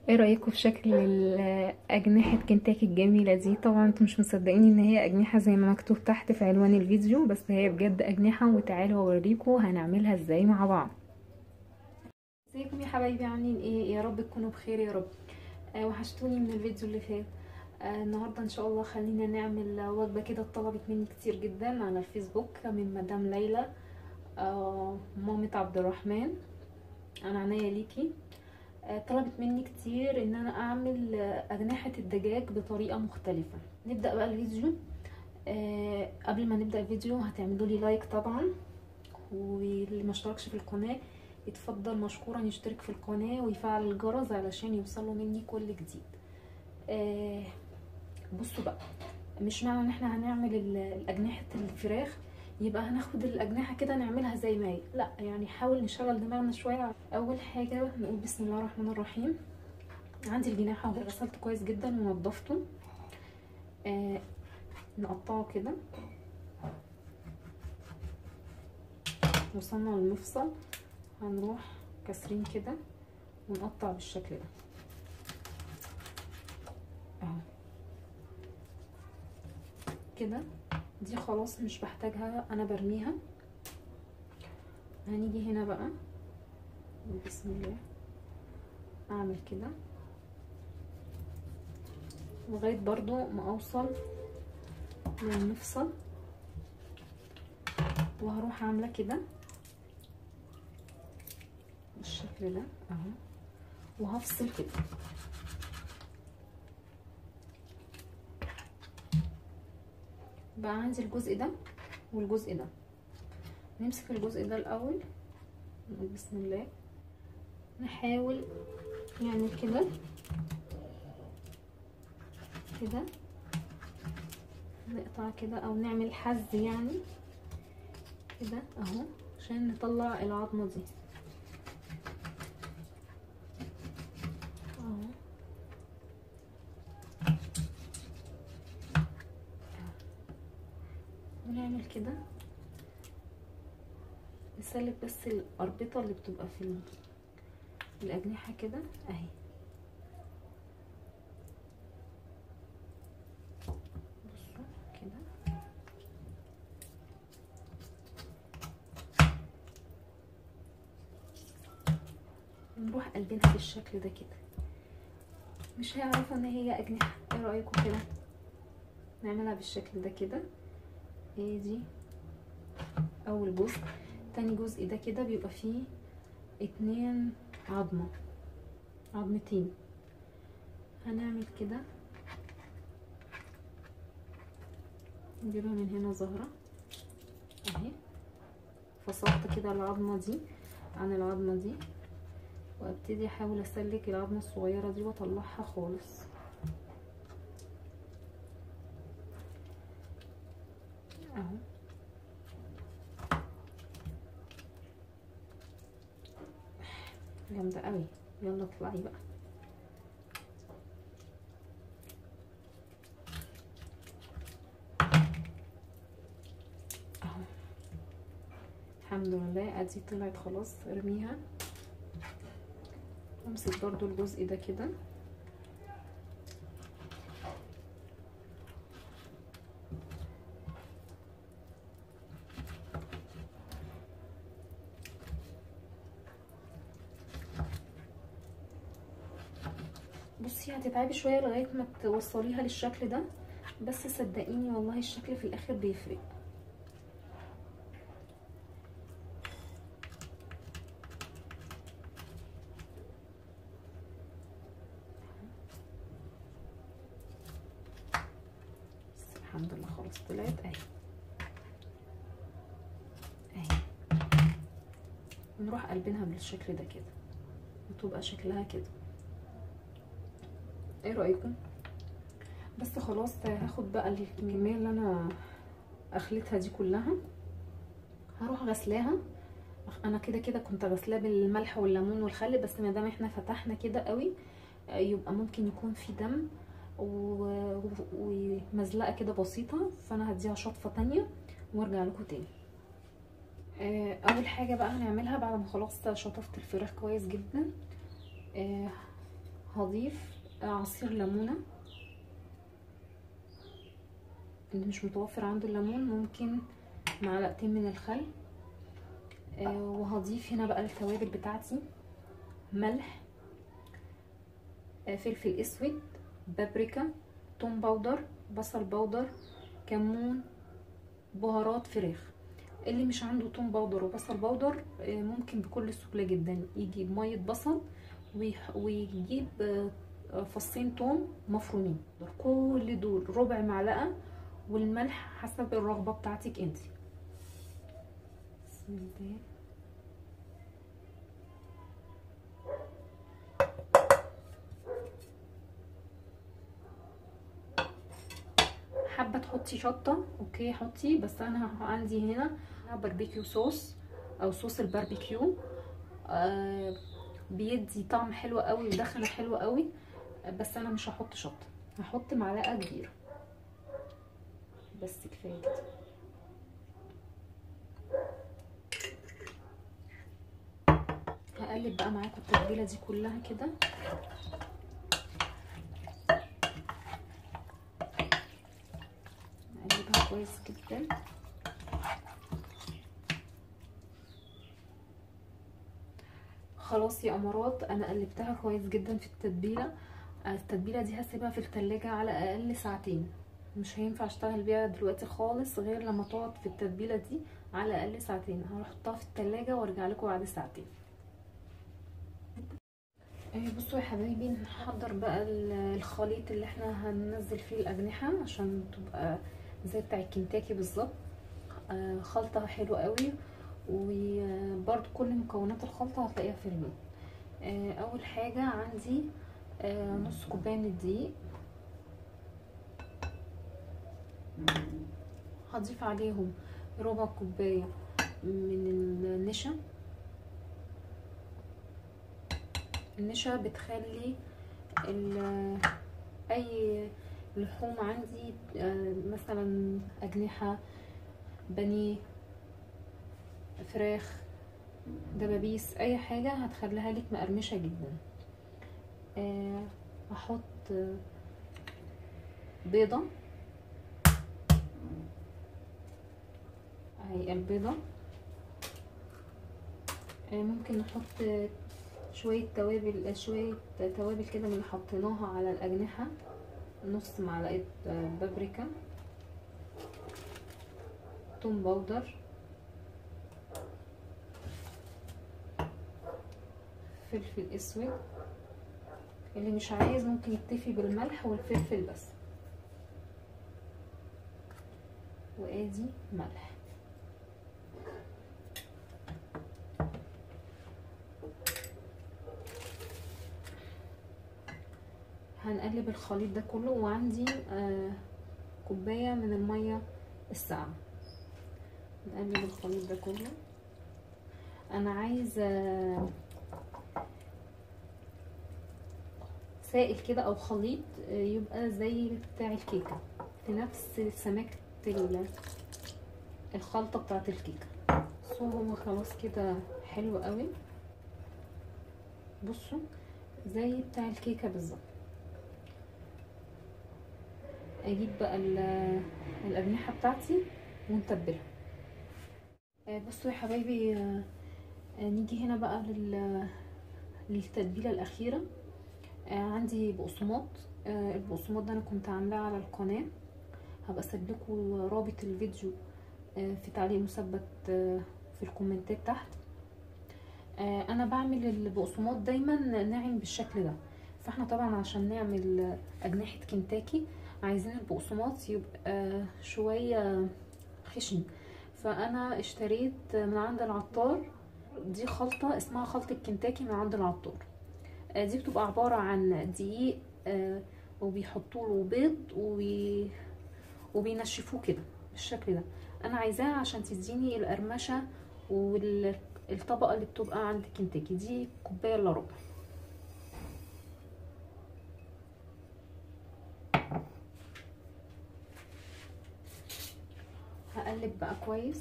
ايه رايكم في شكل ال- اجنحه كنتاكي الجميله دي طبعا انتم مش مصدقين ان هي اجنحه زي ما مكتوب تحت في عنوان الفيديو بس هي بجد اجنحه وتعالوا اوريكم هنعملها ازاي مع بعض ازيكم يا حبايبي عاملين ايه يا رب تكونوا بخير يا رب آه وحشتوني من الفيديو اللي فات آه النهارده ان شاء الله خلينا نعمل وجبه كده اتطلبت مني كتير جدا على الفيسبوك من مدام ليلى آه مامة عبد الرحمن انا عناية ليكي آه طلبت مني كتير ان انا اعمل آه اجنحة الدجاج بطريقة مختلفة نبدأ بقى الفيديو آه قبل ما نبدأ الفيديو هتعملوا لي لايك طبعا واللي ما اشتركش في القناة يتفضل مشكورا يشترك في القناة ويفعل الجرس علشان يوصلوا مني كل جديد آه بصوا بقى مش معنى ان احنا هنعمل الاجنحة الفراخ يبقى هناخد الاجنحه كده نعملها زي ما هي لا يعني حاول نشغل دماغنا شويه اول حاجه نقول بسم الله الرحمن الرحيم عندي الجناح اهو غسلته كويس جدا ونضفته آه نقطعه كده وصلنا للمفصل هنروح كاسرين كده ونقطع بالشكل ده اهو كده دي خلاص مش بحتاجها انا برميها هنيجي هنا بقى بسم الله اعمل كده لغايه برضو ما اوصل للمفصل وهروح عامله كده بالشكل ده اهو وهفصل كده بقى عندي الجزء ده والجزء ده نمسك الجزء ده الاول نقول بسم الله نحاول نعمل كده كده نقطع كده او نعمل حز يعني كده اهو عشان نطلع العظمه دي اهو ونعمل كده نسلك بس الأربطة اللي بتبقى في الأجنحة كده أهي بصوا كده نروح قلبينها بالشكل ده كده مش هيعرفوا ان هي أجنحة ايه رأيكم كده نعملها بالشكل ده كده هي دي اول جزء تاني جزء ده كده بيبقى فيه اتنين عظمة عظمتين هنعمل كده نجيبها من هنا ظهرة اهي فصلت كده العظمة دي عن العظمة دي وابتدي احاول اسلك العظمة الصغيرة دي واطلعها خالص اهو جامدة قوي يلا اطلعي بقى اهو الحمد لله ادي طلعت خلاص ارميها امسك برضو الجزء ده كده بصي هتتعبي شويه لغايه ما توصليها للشكل ده بس صدقيني والله الشكل في الاخر بيفرق بس الحمد لله خلاص طلعت اهي اهي نروح قلبينها بالشكل ده كده وتبقى شكلها كده ايه رايكم بس خلاص هاخد بقى الكميه اللي انا اخلتها دي كلها هروح غسلاها انا كده كده كنت غسلاه بالملح والليمون والخل بس ما دام احنا فتحنا كده قوي يبقى ممكن يكون في دم ومزلقه كده بسيطه فانا هديها شطفه تانية وارجع لكم تاني اول حاجه بقى هنعملها بعد ما خلاص شطفت الفراخ كويس جدا هضيف عصير ليمونه اللي مش متوفر عنده الليمون ممكن معلقتين من الخل آه وهضيف هنا بقى التوابل بتاعتي ملح آه فلفل اسود بابريكا توم باودر بصل باودر كمون بهارات فراخ اللي مش عنده توم باودر وبصل باودر آه ممكن بكل سهوله جدا يجيب ميه بصل ويجيب فصين توم مفرومين كل دول ربع معلقه والملح حسب الرغبه بتاعتك انت بسم الله حابه تحطي شطه اوكي حطي بس انا عندي هنا باربيكيو صوص او صوص الباربيكيو آه بيدي طعم حلو قوي ودخنه حلوه قوي بس انا مش هحط شطه هحط معلقه كبيره بس كفايه كده هقلب بقى معاكم التتبيله دي كلها كده هقلبها كويس جدا خلاص يا امارات انا قلبتها كويس جدا في التتبيله التتبيله دي هسيبها في التلاجة على اقل ساعتين مش هينفع اشتغل بيها دلوقتي خالص غير لما تقعد في التتبيله دي على اقل ساعتين هحطها في التلاجة وارجع لكم بعد ساعتين بصوا يا حبايبي نحضر بقى الخليط اللي احنا هننزل فيه الاجنحه عشان تبقى زي بتاع الكنتاكي بالظبط خلطه حلوه قوي وبرده كل مكونات الخلطه هتلاقيها في البيت اول حاجه عندي نص كوبايه من الدقيق هضيف عليهم ربع كوبايه من النشا النشا بتخلي اي لحوم عندي مثلا اجنحه بانيه فراخ دبابيس اي حاجه هتخليها لك مقرمشه جدا هحط بيضه اهي البيضه ممكن نحط شويه توابل شويه توابل كده من اللي حطيناها على الاجنحه نص معلقه بابريكا توم باودر فلفل اسود اللي مش عايز ممكن يكتفي بالملح والفلفل بس وادي ملح هنقلب الخليط ده كله وعندي آه كوبايه من الميه الساقعه نقلب الخليط ده كله انا عايزه سائل كده او خليط يبقى زي بتاع الكيكه في نفس سماكه الخلطه بتاعه الكيكه بصوا هو خلاص كده حلو قوي بصوا زي بتاع الكيكه بالظبط اجيب بقى الاجنحه بتاعتي ونتبلها بصوا يا حبايبي نيجي هنا بقى للتتبيله الاخيره عندي بقسماط البقسماط ده انا كنت عاملاه على القناه هبقى اسيب لكم رابط الفيديو في تعليق مثبت في الكومنتات تحت انا بعمل البقسماط دايما ناعم بالشكل ده فاحنا طبعا عشان نعمل اجنحه كنتاكي عايزين البقسماط يبقى شويه خشن فانا اشتريت من عند العطار دي خلطه اسمها خلطه كنتاكي من عند العطار دي بتبقى عباره عن دقيق وبيحطوا له بيض وبي... وبينشفوه كده بالشكل ده انا عايزاها عشان تديني القرمشه والطبقه اللي بتبقى عند كنتاكي دي كوبايه الا ربع هقلب بقى كويس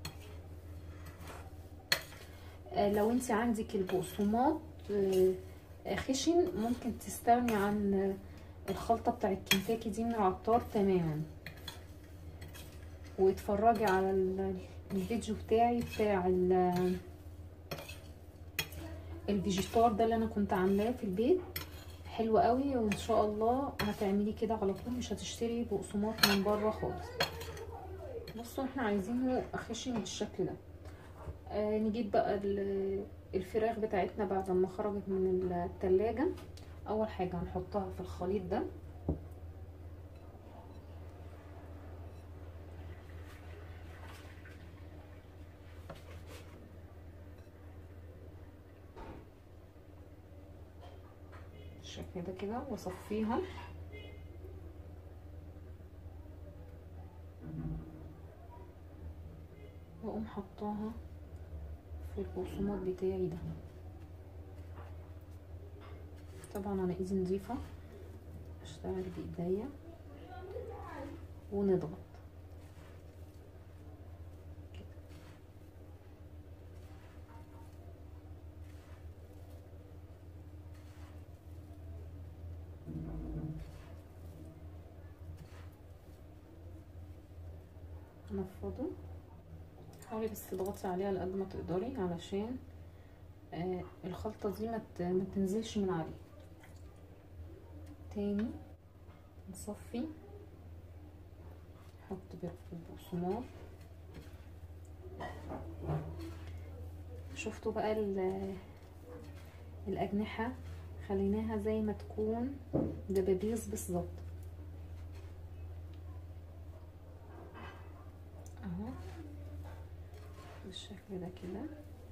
لو انت عندك البقسماط خشن ممكن تستغني عن الخلطة بتاعت كنتاكي دي من العطار تماما واتفرجي على الفيديو بتاعي بتاع الفيجيتار ده اللي انا كنت عاملاه في البيت حلو قوي وان شاء الله هتعملي كده على طول مش هتشتري بقسماط من بره خالص بصوا احنا عايزينه خشن بالشكل ده آه نجيب بقى الفراخ بتاعتنا بعد ما خرجت من التلاجة اول حاجة هنحطها في الخليط ده بالشكل ده كده واصفيها واقوم حطاها في البقسماط بتاعي ده طبعا انا ايدي نظيفه اشتغل بايديا ونضغط نفضه حاولي بس تضغطي عليها على قد ما تقدري علشان آه الخلطه دي ما تنزلش من عليه تاني نصفي نحط البقسماط شفتوا بقى الاجنحه خليناها زي ما تكون دبابيس بالظبط اهو بالشكل ده كده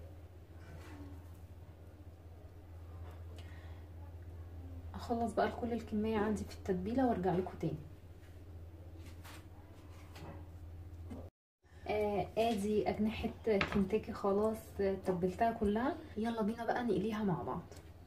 اخلص بقى كل الكميه عندي في التتبيله وارجع لكم تاني آه ادي اجنحه كنتاكي خلاص تبلتها كلها يلا بينا بقى نقليها مع بعض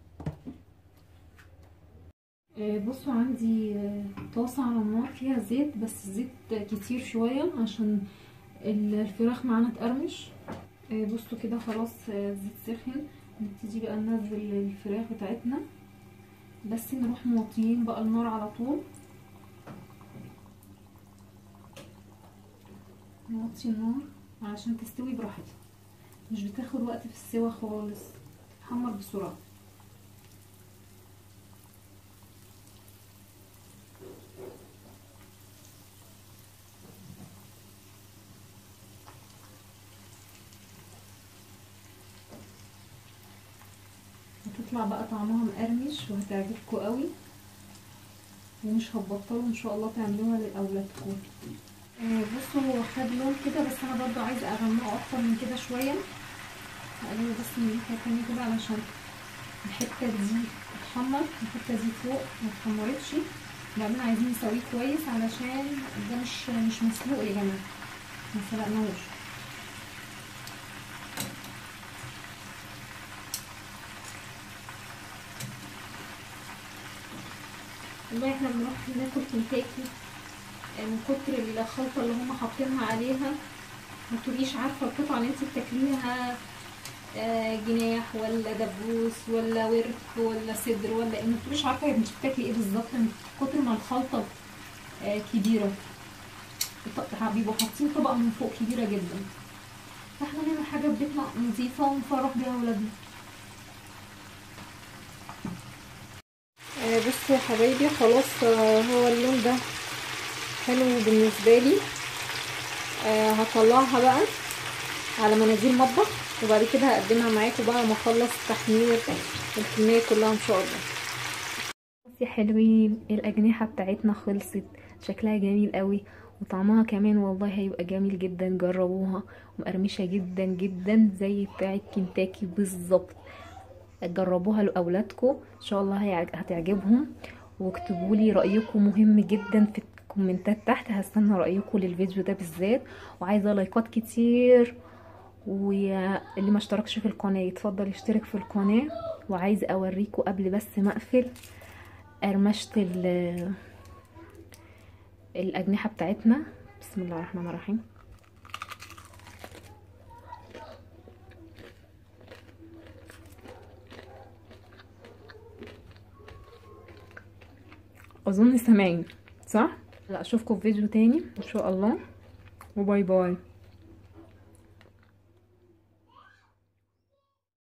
آه بصوا عندي طاسه على النار فيها زيت بس الزيت كتير شويه عشان الفراخ معانا تقرمش آه بصوا كده خلاص الزيت سخن نبتدي بقى ننزل الفراخ بتاعتنا بس نروح موطيين بقى النار على طول نوطي النار علشان تستوي براحتها مش بتاخد وقت في السوا خالص تتحمر بسرعه هتطلع بقى طعمها مقرمش وهتعجبكم قوي ومش هتبطلوا ان شاء الله تعملوها لاولادكم آه بصوا هو خد لون كده بس انا برضو عايزه اغمقه اكتر من كده شويه هقلبه بس من ناحيه تانية كده علشان الحته دي تتحمر الحته دي فوق ما اتحمرتش وبعدين عايزين نسويه كويس علشان ده مش مش مسلوق يا جماعه ما سلقناهوش والله احنا بنروح ناكل كنتاكي من كتر الخلطة اللي هم حاطينها عليها ما تبقيش عارفة القطعة اللي انت بتاكليها جناح ولا دبوس ولا ورك ولا صدر ولا ايه ما تبقيش عارفة انت بتاكلي ايه بالظبط من كتر ما الخلطة كبيرة بيبقوا حاطين طبقة من فوق كبيرة جدا فاحنا نعمل حاجة في بيتنا نظيفة ونفرح بيها ولادنا بصوا يا حبايبي خلاص هو اللون ده حلو بالنسبه لي آه هطلعها بقى على مناديل مطبخ وبعد كده هقدمها معاكم بقى لما اخلص تحمير الكميه كلها ان شاء الله يا حلوين الاجنحه بتاعتنا خلصت شكلها جميل قوي وطعمها كمان والله هيبقى جميل جدا جربوها ومقرمشه جدا جدا زي بتاعه كنتاكي بالظبط جربوها لاولادكم ان شاء الله هتعجبهم واكتبوا لي رايكم مهم جدا في الكومنتات تحت هستنى رايكم للفيديو ده بالذات وعايزه لايكات كتير واللي ما اشتركش في القناه يتفضل يشترك في القناه وعايزه اوريكم قبل بس ما اقفل قرمشه الاجنحه بتاعتنا بسم الله الرحمن الرحيم اظن سامعين صح لا اشوفكم في فيديو تاني ان شاء الله وباي باي